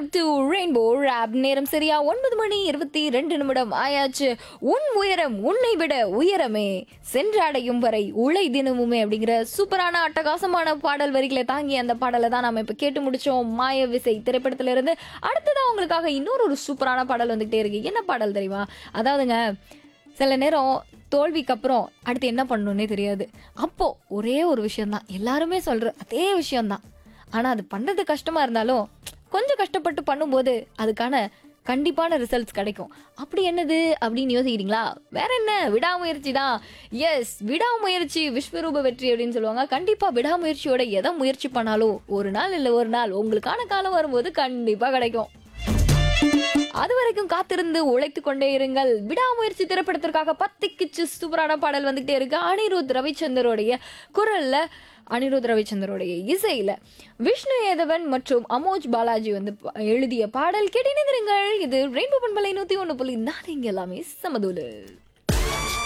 back to rainbow rap நேரம் சரியா ஒன்பது மணி இருபத்தி ரெண்டு நிமிடம் ஆயாச்சு உன் உயரம் உன்னை விட உயரமே சென்றடையும் வரை உழை தினமுமே அப்படிங்கிற சூப்பரான அட்டகாசமான பாடல் வரிகளை தாங்கி அந்த பாடலை தான் நாம இப்ப கேட்டு முடிச்சோம் மாய விசை திரைப்படத்துல இருந்து அடுத்ததா உங்களுக்காக இன்னொரு ஒரு சூப்பரான பாடல் வந்துகிட்டே இருக்கு என்ன பாடல் தெரியுமா அதாவதுங்க சில நேரம் தோல்விக்கு அப்புறம் அடுத்து என்ன பண்ணணும்னே தெரியாது அப்போ ஒரே ஒரு விஷயம்தான் எல்லாருமே சொல்ற அதே விஷயம்தான் ஆனா அது பண்றது கஷ்டமா இருந்தாலும் கொஞ்சம் கஷ்டப்பட்டு பண்ணும்போது அதுக்கான கண்டிப்பான ரிசல்ட்ஸ் கிடைக்கும் அப்படி என்னது அப்படின்னு யோசிக்கிறீங்களா வேற என்ன விடாமுயற்சி தான் எஸ் விடாமுயற்சி விஸ்வரூப வெற்றி அப்படின்னு சொல்லுவாங்க கண்டிப்பா விடாமுயற்சியோட எதை முயற்சி பண்ணாலும் ஒரு நாள் இல்லை ஒரு நாள் உங்களுக்கான காலம் வரும்போது கண்டிப்பா கிடைக்கும் அது வரைக்கும் காத்திருந்து உழைத்து கொண்டே இருங்கள் விடாமுயற்சி திரைப்படத்திற்காக பத்திக்குச்சு சூப்பரான பாடல் வந்துகிட்டே இருக்கு அனிருத் ரவிச்சந்தரோடைய குரல்ல அனிருத் ரவிச்சந்தரோடைய இசையில விஷ்ணு ஏதவன் மற்றும் அமோஜ் பாலாஜி வந்து ப- எழுதிய பாடல் கேட்டிருங்கள் இது ரெயின்போ பண்பலை நூத்தி ஒன்று புள்ளி நான் இங்க எல்லாமே சமதூலு